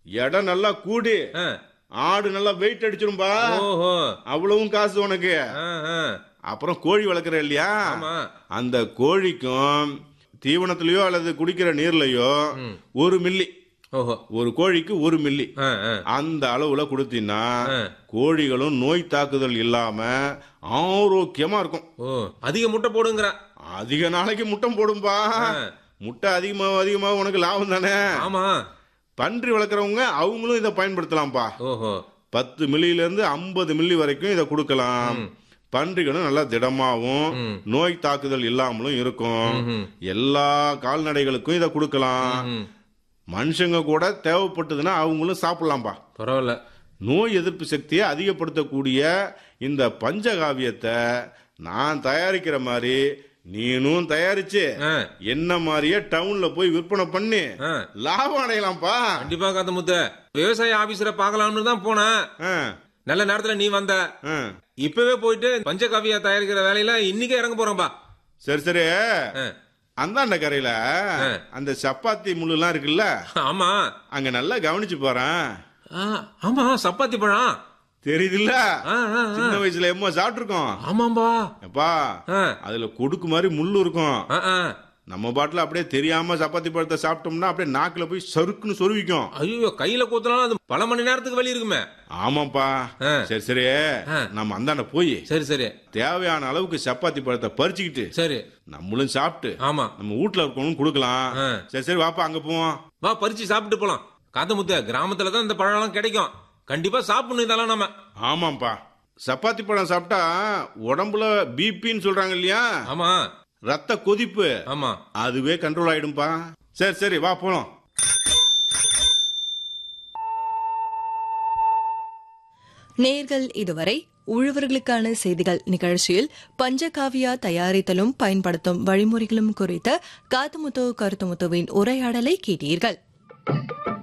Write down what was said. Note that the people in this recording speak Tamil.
இடம் நல்லா கூடி ஆ. ஆடு நல்லா வெயிட் அடிச்சிரும்பா ஓஹோ அவ்வளவும் காசு உனக்கு ஆ, ஆ. அப்புறம் கோழி வளர்க்குற இல்லையா ஆமா அந்த கோழிக்கும் தீவனத்திலயோ அல்லது குடிக்கிற நீர்லயோ ஒரு மில்லி ஓஹோ ஒரு கோழிக்கு ஒரு மில்லி ஆ, ஆ. அந்த அளவுல கொடுத்தீங்கன்னா ஆ. கோழிகளும் நோய் தாக்குதல் இல்லாம ஆரோக்கியமா இருக்கும் ஓ அதிக முட்டை போடுங்கிற அதிக நாளைக்கு முட்டை போடும்பா முட்டை அதிகமா அதிகமா உனக்கு லாபம் தானே ஆமா பன்றி வளர்க்குறவங்க அவங்களும் இதை பயன்படுத்தலாம்ப்பா ஓஹோ பத்து மில்லியில இருந்து ஐம்பது மில்லி வரைக்கும் இதை கொடுக்கலாம் பன்றிகளும் நல்லா திடமாவும் ம். நோய் தாக்குதல் இல்லாமலும் இருக்கும் ம்ஹும். எல்லா கால்நடைகளுக்கும் இதை கொடுக்கலாம் ம். மனுஷங்க கூட தேவைப்பட்டதுன்னா அவங்களும் சாப்பிடலாம்ப்பா பரவாயில்ல நோய் எதிர்ப்பு சக்தியை அதிகப்படுத்தக்கூடிய இந்த பஞ்சகாவியத்தை நான் தயாரிக்கிற மாதிரி நீனும் தயாரிச்சு ஆ, என்ன மாதிரியே டவுன்ல போய் விற்பனை பண்ணி ஆ. லாபம் அடையலாம்ப்பா கண்டிப்பா காத்த முத்த விவசாய ஆபீசரை பார்க்கலாம்னு தான் போனேன் ஆ, நல்ல நேரத்துல நீ வந்த ஆ. இப்பவே போயிட்டு பஞ்சகாவியா தயாரிக்கிற வேலையில இன்னைக்கே இறங்க போறோம்பா சரி சரி ஆ. அந்தாண்ட கரையில அந்த சப்பாத்தி முள்ளுலாம் இருக்குல்ல ஆமா அங்க நல்லா கவனிச்சு போறேன் ஆ, ஆமா சப்பாத்தி பழம் தெரியுதுல்ல ஆ, ஆ, ஆ. சின்ன வயசுல எம்மோ சாப்பிட்டுருக்கோம் ஆமாம்பா எப்பா ஆ, அதுல கொடுக்கு மாதிரி முள்ளு இருக்கும் ஆ, ஆ. நம்ம பாட்டுல அப்படியே தெரியாம சப்பாத்தி பழத்தை சாப்பிட்டோம்னா அப்படியே நாக்குல போய் சறுக்குன்னு சொருவிக்கும் ஐயோ கையில கூத்தலாம் அது பல மணி நேரத்துக்கு வலி இருக்குமே ஆமாப்பா ஆ. சரி சரி ஆ. நம்ம அந்தாண்ட போய் சரி சரி தேவையான அளவுக்கு சப்பாத்தி பழத்தை பறிச்சுக்கிட்டு சரி நம்மளும் சாப்பிட்டு ஆமா நம்ம வீட்ல இருக்கவங்களும் கொடுக்கலாம் ஆ. சரி சரி வாப்பா அங்க போவோம் வா பறிச்சு சாப்பிட்டு போலாம் காத்தமுத்த கிராமத்துல தான் இந்த பழம்லாம் கிடைக்கும் கண்டிப்பா சாப்பிடணும் இதெல்லாம் நம்ம ஆமாப்பா சப்பாத்தி பழம் சாப்பிட்டா உடம்புல பிபின்னு சொல்றாங்க இல்லையா ஆமா ரத்த கொதிப்பு ஆமா அதுவே கண்ட்ரோல் ஆயிடும்பா சரி சரி வா போலாம் நேர்கள் இதுவரை உழவர்களுக்கான செய்திகள் நிகழ்ச்சியில் பஞ்சகாவியா தயாரித்தலும் பயன்படுத்தும் வழிமுறைகளும் குறித்த காத்துமுத்து கருத்துமுத்துவின் உரையாடலை கேட்டீர்கள்